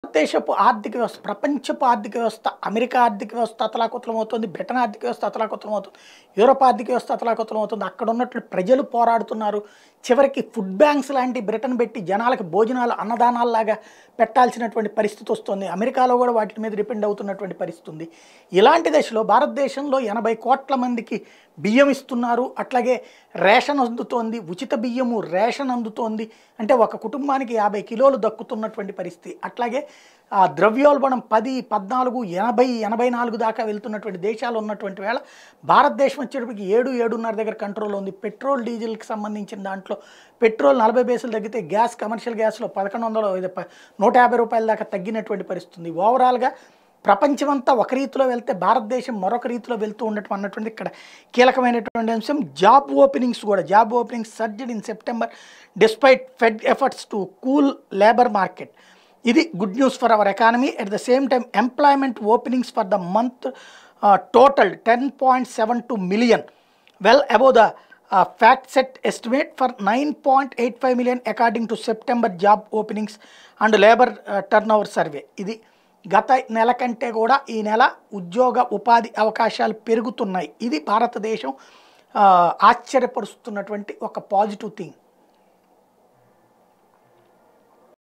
భారతదేశపు ఆర్థిక వ్యవస్థ ప్రపంచపు ఆర్థిక వ్యవస్థ అమెరికా ఆర్థిక వ్యవస్థ అతలాకుతలం అవుతుంది బ్రిటన్ ఆర్థిక వ్యవస్థ అతలాకుతలం అవుతుంది యూరోప్ ఆర్థిక వ్యవస్థ అతలాకుతలం అవుతుంది అక్కడ ఉన్నట్లు ప్రజలు పోరాడుతున్నారు చివరికి ఫుడ్ బ్యాంక్స్ లాంటి బ్రిటన్ పెట్టి జనాలకి భోజనాలు అన్నదానాల్లాగా పెట్టాల్సినటువంటి పరిస్థితి వస్తుంది అమెరికాలో కూడా వాటి మీద డిపెండ్ అవుతున్నటువంటి పరిస్థితి ఉంది ఇలాంటి దశలో భారతదేశంలో ఎనభై కోట్ల మందికి బియ్యం ఇస్తున్నారు అట్లాగే రేషన్ అందుతోంది ఉచిత బియ్యము రేషన్ అందుతోంది అంటే ఒక కుటుంబానికి యాభై కిలోలు దక్కుతున్నటువంటి పరిస్థితి అట్లాగే ఆ ద్రవ్యోల్బణం పది పద్నాలుగు ఎనభై ఎనభై నాలుగు దాకా వెళ్తున్నటువంటి దేశాలు ఉన్నటువంటి వేళ భారతదేశం వచ్చేటప్పటికి ఏడు ఏడున్నర దగ్గర కంట్రోల్ ఉంది పెట్రోల్ డీజిల్కి సంబంధించిన దాంట్లో పెట్రోల్ నలభై బేసులు తగ్గితే గ్యాస్ కమర్షియల్ గ్యాస్లో పదకొండు వందలు ఇది ప- నూట యాభై రూపాయల దాకా తగ్గినటువంటి పరిస్థితి ఉంది ఓవరాల్గా ప్రపంచమంతా ఒక రీతిలో వెళ్తే భారతదేశం మరొక రీతిలో వెళ్తూ ఉండటం అన్నటువంటి ఇక్కడ కీలకమైనటువంటి అంశం జాబ్ ఓపెనింగ్స్ కూడా job openings surged in September despite Fed efforts to cool labour market ఇది good news for our economy at the same time employment openings for the month total ten point seven two million well above the FactSet estimate for nine point eight five million according to September job openings and labour turnover survey ఇది గత నెల కంటే కూడా ఈ నెల ఉద్యోగ ఉపాధి అవకాశాలు పెరుగుతున్నాయి ఇది భారతదేశం ఆ, ఆశ్చర్యపరుస్తున్నటువంటి ఒక పాజిటివ్ థింగ్